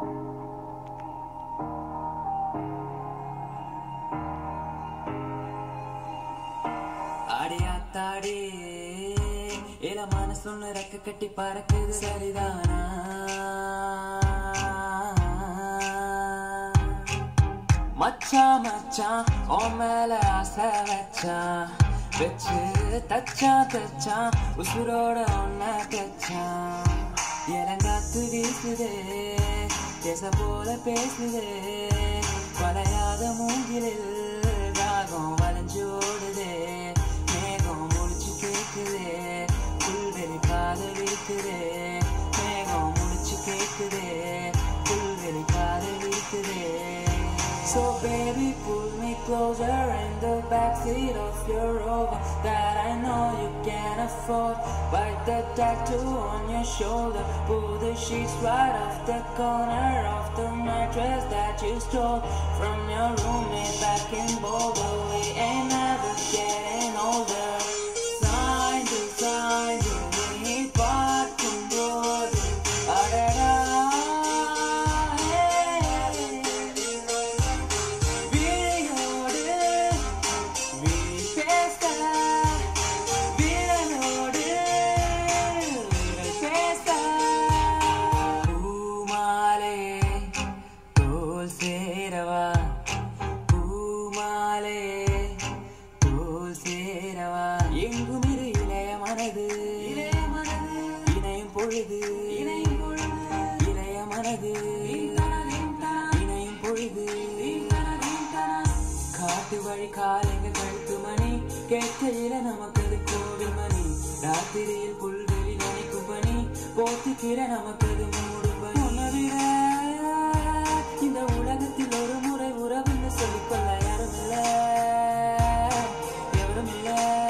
அடியாத்தாடி இள மனசுன்னு ரெக்க கட்டி பறக்குது சரிதானா மச்சான் மச்சான் உன் மேல ஆசை வச்சான் வச்சு தச்சான் தச்சான் உசுரோட ஒன்ன தச்சான் இளங்காத்து வீசுதே பேச போல பேசுதே வளையாத மூங்கிலில் ராகம் வளைஞ்சு ஓடுதே மேகம் முடிச்சு கேக்குதே புல்வெளி காதல் இருக்குதே மேகம் முடிச்சு கேக்குதே புல்வெளி காதல் இருக்குதே So baby, pull me closer in the backseat of your Rover that I know you can afford. Bite the tattoo on your shoulder, pull the sheets right off the corner of the mattress that you stole from your roommate back in Boulder. We ain't never getting older. Side to side, நீ பார்க்கும்போது அடடா விழியோடு விழி பேச விரலோடு விரல் பேச பூமாலே தோல் சேரவா பூமாலே தோல் சேரவா எங்கும் இரு இளைய மனது இளைய மனது இணையும் பொழுது இணையும் பொழுது இளைய மனது இணையும் பொழுது காட்டு வழி காலைங்க கழுத்து மணி கேட்கையில நமக்கு அது கோவில் மணி ராத்திரியில் புல்வெளி நினைக்கும் பணி போத்துக்கிற நமக்கு அது மூடும் பணி உன்னை விட இந்த உலகத்தில் ஒரு முறை உறவுன்னு சொல்லிக்கொள்ள யாரும் இல்ல எவரும் இல்ல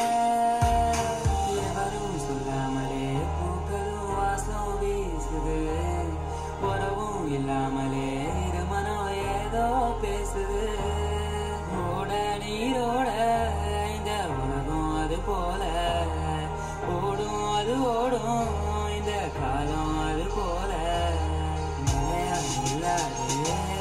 எவரும் சொல்லாமலே பூக்களும் வாசம் வீசுது உறவும் இல்லாமலே இருமனம் ஏதோ பேசுது ஓட நீரோட இந்த உலகம் அது போல ஓடும் அது ஓடும் இந்த காலம் அது போல மழையா இல்லாது